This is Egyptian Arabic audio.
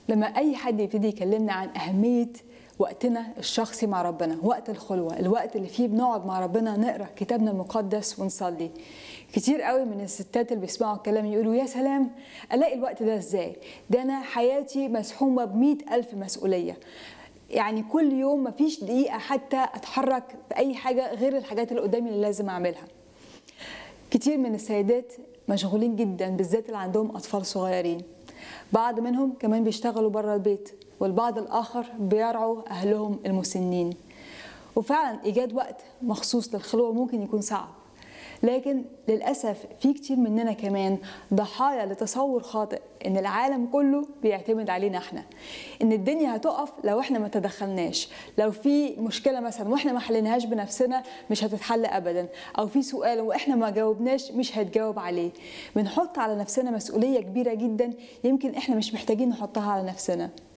لما اي حد يبتدي يكلمنا عن اهميه وقتنا الشخصي مع ربنا وقت الخلوه الوقت اللي فيه بنقعد مع ربنا نقرا كتابنا المقدس ونصلي كتير قوي من الستات اللي بيسمعوا الكلام يقولوا يا سلام الاقي الوقت ده ازاي ده انا حياتي مسحومه بمئة الف مسؤوليه يعني كل يوم مفيش دقيقه حتى اتحرك باي حاجه غير الحاجات اللي قدامي اللي لازم اعملها كتير من السيدات مشغولين جدا بالذات اللي عندهم اطفال صغيرين بعض منهم كمان بيشتغلوا بره البيت والبعض الاخر بيرعوا اهلهم المسنين وفعلا ايجاد وقت مخصوص للخلوه ممكن يكون صعب لكن للاسف في كتير مننا كمان ضحايا لتصور خاطئ ان العالم كله بيعتمد علينا احنا ان الدنيا هتقف لو احنا ما تدخلناش لو في مشكله مثلا واحنا ما حليناهاش بنفسنا مش هتتحل ابدا او في سؤال واحنا ما جاوبناش مش هتجاوب عليه بنحط على نفسنا مسؤوليه كبيره جدا يمكن احنا مش محتاجين نحطها على نفسنا